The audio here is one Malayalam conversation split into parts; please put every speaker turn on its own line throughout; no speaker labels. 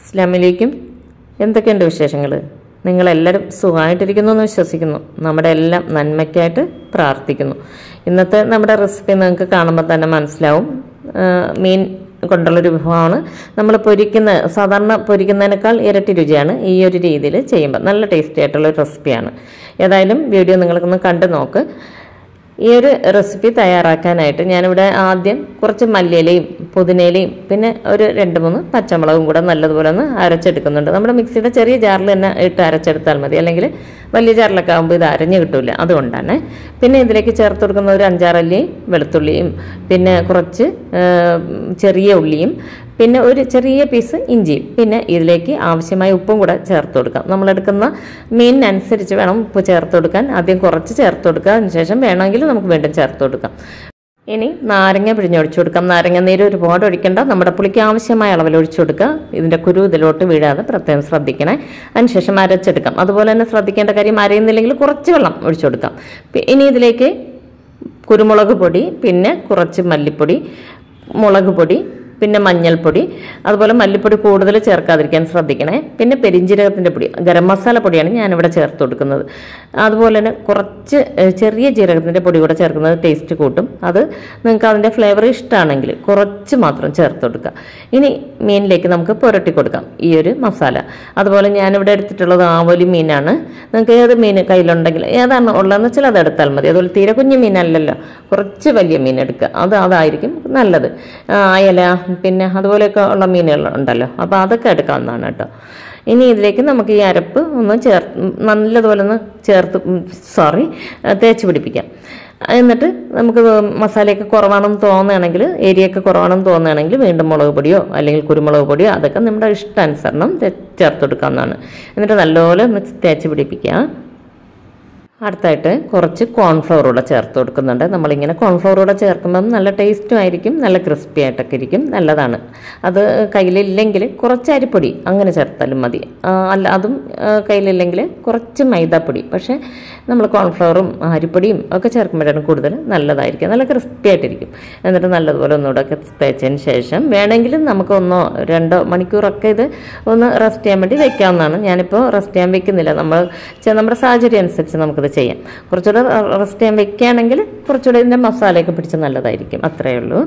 അസ്ലാമിലേക്കും എന്തൊക്കെയുണ്ട് വിശേഷങ്ങൾ നിങ്ങളെല്ലാവരും സുഖമായിട്ടിരിക്കുന്നു എന്ന് വിശ്വസിക്കുന്നു നമ്മുടെ എല്ലാം നന്മയ്ക്കായിട്ട് പ്രാർത്ഥിക്കുന്നു ഇന്നത്തെ നമ്മുടെ റെസിപ്പി നിങ്ങൾക്ക് കാണുമ്പോൾ തന്നെ മനസ്സിലാവും ആ, മീൻ കൊണ്ടുള്ളൊരു വിഭവമാണ് നമ്മൾ പൊരിക്കുന്ന സാധാരണ പൊരിക്കുന്നതിനേക്കാൾ ഇരട്ടി രുചിയാണ് ഈ ഒരു രീതിയിൽ ചെയ്യുമ്പോൾ നല്ല ടേസ്റ്റി ആയിട്ടുള്ള ഒരു റെസിപ്പിയാണ് ഏതായാലും വീഡിയോ നിങ്ങൾക്കൊന്ന് കണ്ടു നോക്ക് ഈ ഒരു റെസിപ്പി തയ്യാറാക്കാനായിട്ട് ഞാനിവിടെ ആദ്യം കുറച്ച് മല്ലിയിലയും പുതിനയിലയും പിന്നെ ഒരു രണ്ട് മൂന്ന് പച്ചമുളകും കൂടെ നല്ലതുപോലെ ഒന്ന് അരച്ചെടുക്കുന്നുണ്ട് നമ്മുടെ മിക്സിയുടെ ചെറിയ ജാറിൽ തന്നെ ഇട്ട് അരച്ചെടുത്താൽ മതി അല്ലെങ്കിൽ വലിയ ജാറിലൊക്കെ ആകുമ്പോൾ ഇത് അരഞ്ഞു കിട്ടില്ല അതുകൊണ്ടാണ് പിന്നെ ഇതിലേക്ക് ചേർത്ത് കൊടുക്കുന്ന ഒരു അഞ്ചാറല്ലി വെളുത്തുള്ളിയും പിന്നെ കുറച്ച് ആ, ചെറിയ ഉള്ളിയും പിന്നെ ഒരു ചെറിയ പീസ് ഇഞ്ചിയും പിന്നെ ഇതിലേക്ക് ആവശ്യമായ ഉപ്പും കൂടെ ചേർത്ത് കൊടുക്കാം നമ്മളെടുക്കുന്ന മീനിനനുസരിച്ച് വേണം ഉപ്പ് ചേർത്ത് കൊടുക്കാൻ ആദ്യം കുറച്ച് ചേർത്ത് കൊടുക്കുക അതിനുശേഷം വേണമെങ്കിൽ നമുക്ക് വീണ്ടും ചേർത്ത് കൊടുക്കാം ഇനി നാരങ്ങ പിഴിഞ്ഞൊഴിച്ചു കൊടുക്കാം നാരങ്ങ നീര് ഒരുപാട് ഒഴിക്കേണ്ട നമ്മുടെ പുളിക്ക് ആവശ്യമായ അളവിൽ ഒഴിച്ചു കൊടുക്കുക ഇതിൻ്റെ കുരു ഇതിലോട്ട് വീഴാതെ പ്രത്യേകം ശ്രദ്ധിക്കണേ അതിനുശേഷം അരച്ചെടുക്കാം അതുപോലെ തന്നെ ശ്രദ്ധിക്കേണ്ട കാര്യം അരയുന്നില്ലെങ്കിൽ കുറച്ച് വെള്ളം ഒഴിച്ചു കൊടുക്കാം പി- ഇനി ഇതിലേക്ക് കുരുമുളക് പൊടി പിന്നെ കുറച്ച് മല്ലിപ്പൊടി മുളക് പൊടി പിന്നെ മഞ്ഞൾപ്പൊടി അതുപോലെ മല്ലിപ്പൊടി കൂടുതൽ ചേർക്കാതിരിക്കാൻ ശ്രദ്ധിക്കണേ പിന്നെ പെരിഞ്ജീരകത്തിൻ്റെ പൊടി ഗരം മസാല പൊടിയാണ് ഞാനിവിടെ ചേർത്ത് കൊടുക്കുന്നത് അതുപോലെ തന്നെ കുറച്ച് ഏഹ്, ചെറിയ ജീരകത്തിൻ്റെ പൊടി കൂടെ ചേർക്കുന്നത് ടേസ്റ്റ് കൂട്ടും അത് നിങ്ങൾക്ക് അതിൻ്റെ ഫ്ലേവർ ഇഷ്ടമാണെങ്കിൽ കുറച്ച് മാത്രം ചേർത്ത് കൊടുക്കുക ഇനി മീനിലേക്ക് നമുക്ക് പുരട്ടി കൊടുക്കാം ഈ ഒരു മസാല അതുപോലെ ഞാനിവിടെ എടുത്തിട്ടുള്ളത് ആവോലി മീനാണ് നിങ്ങൾക്ക് ഏത് മീൻ കയ്യിലുണ്ടെങ്കിൽ ഏതാണ് ഉള്ളതെന്ന് വെച്ചാൽ അത് എടുത്താൽ മതി അതുപോലെ തീരെ കുഞ്ഞു മീനല്ലല്ലോ കുറച്ച് വലിയ മീൻ എടുക്കുക അത് അതായിരിക്കും നല്ലത് ആ, അയല പിന്നെ അതുപോലെയൊക്കെ ഉള്ള മീനുകൾ ഉണ്ടല്ലോ അപ്പോൾ അതൊക്കെ എടുക്കാവുന്നതാണ് കേട്ടോ ഇനി ഇതിലേക്ക് നമുക്ക് ഈ അരപ്പ് ഒന്ന് ചേർത്ത് നല്ലതുപോലെ ഒന്ന് ചേർത്ത് സോറി തേച്ച് പിടിപ്പിക്കാം എന്നിട്ട് നമുക്ക് മസാലയൊക്കെ കുറവാണെന്ന് തോന്നുകയാണെങ്കിൽ എരിയൊക്കെ കുറവാണെന്ന് തോന്നുകയാണെങ്കിൽ വീണ്ടും മുളക് പൊടിയോ അല്ലെങ്കിൽ കുരുമുളക് പൊടിയോ അതൊക്കെ നമ്മുടെ ഇഷ്ടാനുസരണം ചേ- ചേർത്ത് കൊടുക്കാവുന്നതാണ് എന്നിട്ട് നല്ലപോലെ ഒന്ന് തേച്ച് പിടിപ്പിക്കുക അടുത്തായിട്ട് കുറച്ച് കോൺഫ്ലവർ കൂടെ ചേർത്ത് കൊടുക്കുന്നുണ്ട് നമ്മളിങ്ങനെ കോൺഫ്ലവർ കൂടെ ചേർക്കുമ്പം നല്ല ടേസ്റ്റും ആയിരിക്കും നല്ല ക്രിസ്പി ആയിട്ടൊക്കെ ഇരിക്കും നല്ലതാണ് അത് കയ്യിലില്ലെങ്കിൽ കുറച്ച് അരിപ്പൊടി അങ്ങനെ ചേർത്താലും മതി ആ, അല്ല അതും ആ, കയ്യിലില്ലെങ്കിൽ കുറച്ച് മൈദാപ്പൊടി പക്ഷേ നമ്മൾ കോൺഫ്ലവറും അരിപ്പൊടിയും ഒക്കെ ചേർക്കുമ്പോഴാണ് കൂടുതൽ നല്ലതായിരിക്കും നല്ല ക്രിസ്പി ആയിട്ടിരിക്കും എന്നിട്ട് നല്ലതുപോലെ ഒന്നുകൂടെ ഒക്കെ തേച്ചതിന് ശേഷം വേണമെങ്കിൽ നമുക്ക് ഒന്നോ രണ്ടോ മണിക്കൂറൊക്കെ ഇത് ഒന്ന് റെസ്റ്റ് ചെയ്യാൻ വേണ്ടി വെക്കാവുന്നതാണ് ഞാനിപ്പോൾ റെസ്റ്റ് ചെയ്യാൻ വെക്കുന്നില്ല നമ്മൾ ചെ- നമ്മുടെ സാഹചര്യം അനുസരിച്ച് നമുക്കിത് ചെയ്യാം കുറച്ചുകൂടെ റെസ്റ്റ് ചെയ്യാൻ വെക്കുകയാണെങ്കിൽ കുറച്ചുകൂടെ ഇതിൻ്റെ മസാലയൊക്കെ പിടിച്ച് നല്ലതായിരിക്കും അത്രയേ ഉള്ളൂ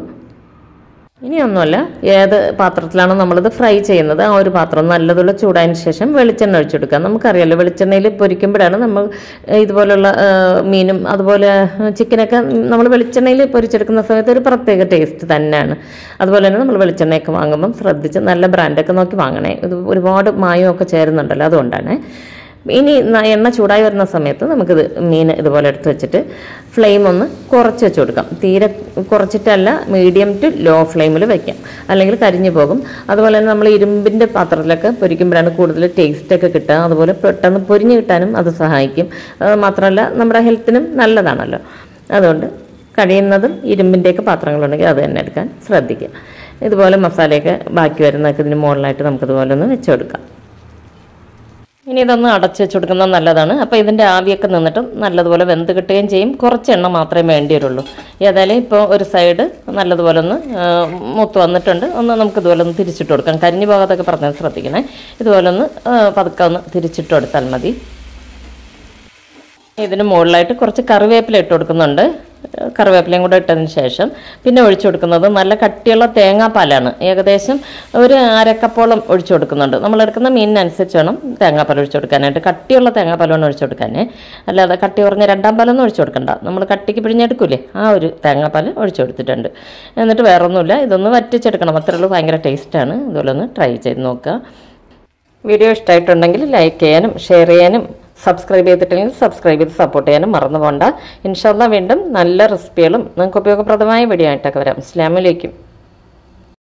ഇനി ഒന്നുമല്ല ഏത് പാത്രത്തിലാണോ നമ്മളിത് ഫ്രൈ ചെയ്യുന്നത് ആ ഒരു പാത്രം നല്ലതുള്ള ചൂടായതിനു ശേഷം വെളിച്ചെണ്ണ ഒഴിച്ചെടുക്കുക നമുക്കറിയാലോ വെളിച്ചെണ്ണയിൽ പൊരിക്കുമ്പോഴാണ് നമ്മൾ ഇതുപോലുള്ള ആ, മീനും അതുപോലെ ചിക്കനൊക്കെ നമ്മൾ വെളിച്ചെണ്ണയിൽ പൊരിച്ചെടുക്കുന്ന സമയത്ത് ഒരു പ്രത്യേക ടേസ്റ്റ് തന്നെയാണ് അതുപോലെ തന്നെ നമ്മൾ വെളിച്ചെണ്ണയൊക്കെ വാങ്ങുമ്പം ശ്രദ്ധിച്ച് നല്ല ബ്രാൻഡൊക്കെ നോക്കി വാങ്ങണേ ഇത് ഒരുപാട് മായമൊക്കെ ചേരുന്നുണ്ടല്ലോ അതുകൊണ്ടാണ് ഇനി ന- എണ്ണ ചൂടായി വരുന്ന സമയത്ത് നമുക്കിത് മീൻ ഇതുപോലെ എടുത്ത് വെച്ചിട്ട് ഫ്ലെയിം ഒന്ന് കുറച്ച് വെച്ച് കൊടുക്കാം തീരെ കുറച്ചിട്ടല്ല മീഡിയം ടു ലോ ഫ്ലെയിമിൽ വെക്കാം അല്ലെങ്കിൽ കരിഞ്ഞു പോകും അതുപോലെ തന്നെ നമ്മൾ ഇരുമ്പിൻ്റെ പാത്രത്തിലൊക്കെ പൊരിക്കുമ്പോഴാണ് കൂടുതൽ ടേസ്റ്റൊക്കെ കിട്ടുക അതുപോലെ പെട്ടെന്ന് പൊരിഞ്ഞ് കിട്ടാനും അത് സഹായിക്കും അത് മാത്രമല്ല നമ്മുടെ ഹെൽത്തിനും നല്ലതാണല്ലോ അതുകൊണ്ട് കഴിയുന്നതും ഇരുമ്പിൻ്റെയൊക്കെ പാത്രങ്ങളുണ്ടെങ്കിൽ അത് തന്നെ എടുക്കാൻ ശ്രദ്ധിക്കുക ഇതുപോലെ മസാലയൊക്കെ ബാക്കി വരുന്നതൊക്കെ ഇതിന് മുകളിലായിട്ട് നമുക്കിതുപോലെ ഒന്ന് വെച്ച് കൊടുക്കാം ഇനി ഇതൊന്ന് അടച്ച് വെച്ച് കൊടുക്കുന്നത് നല്ലതാണ് അപ്പോൾ ഇതിൻ്റെ ആവിയൊക്കെ നിന്നിട്ട് നല്ലതുപോലെ വെന്ത് കിട്ടുകയും ചെയ്യും കുറച്ച് എണ്ണ മാത്രമേ വേണ്ടി വരുള്ളൂ ഏതായാലും ഇപ്പോൾ ഒരു സൈഡ് നല്ലതുപോലെ ഒന്ന് ആ, മൂത്ത് വന്നിട്ടുണ്ട് ഒന്ന് നമുക്ക് ഇതുപോലെ ഒന്ന് തിരിച്ചിട്ട് കൊടുക്കാം കരിഞ്ഞു പോകാതൊക്കെ പറഞ്ഞാൽ ശ്രദ്ധിക്കണേ ഇതുപോലെ ഒന്ന് ആ, പതുക്കെ ഒന്ന് തിരിച്ചിട്ട് കൊടുത്താൽ മതി ഇതിന് മുകളിലായിട്ട് കുറച്ച് കറിവേപ്പില ഇട്ട് കൊടുക്കുന്നുണ്ട് കറിവേപ്പിലയും കൂടെ ഇട്ടതിന് ശേഷം പിന്നെ ഒഴിച്ചു കൊടുക്കുന്നത് നല്ല കട്ടിയുള്ള തേങ്ങാപ്പാലാണ് ഏകദേശം ഒരു അരക്കപ്പോളം ഒഴിച്ചു കൊടുക്കുന്നുണ്ട് നമ്മൾ എടുക്കുന്ന മീനിനനുസരിച്ച് വേണം തേങ്ങാപ്പാൽ ഒഴിച്ചു കൊടുക്കാനായിട്ട് കട്ടിയുള്ള തേങ്ങാപ്പാലാണ് ഒഴിച്ചു കൊടുക്കാനേ അല്ലാതെ കട്ടി കുറഞ്ഞ രണ്ടാം പാലൊന്നും ഒഴിച്ചു കൊടുക്കണ്ട നമ്മൾ കട്ടിക്ക് പിഴിഞ്ഞെടുക്കൂലേ ആ ഒരു തേങ്ങാപ്പാൽ ഒഴിച്ചു കൊടുത്തിട്ടുണ്ട് എന്നിട്ട് വേറൊന്നുമില്ല ഇതൊന്ന് വറ്റിച്ചെടുക്കണം അത്രേ ഉള്ളൂ ഭയങ്കര ടേസ്റ്റാണ് ഇതുപോലെ ഒന്ന് ട്രൈ ചെയ്ത് നോക്കുക വീഡിയോ ഇഷ്ടമായിട്ടുണ്ടെങ്കിൽ ലൈക്ക് ചെയ്യാനും ഷെയർ ചെയ്യാനും സബ്സ്ക്രൈബ് ചെയ്തിട്ടില്ലെങ്കിൽ സബ്സ്ക്രൈബ് ചെയ്ത് സപ്പോർട്ട് ചെയ്യാനും മറന്നു പോകണ്ട ഇൻഷാല്ല വീണ്ടും നല്ല റെസിപ്പികളും നിങ്ങൾക്ക് ഉപയോഗപ്രദമായ വീഡിയോ ആയിട്ടൊക്കെ വരാം അസ്ലാമലൈക്കും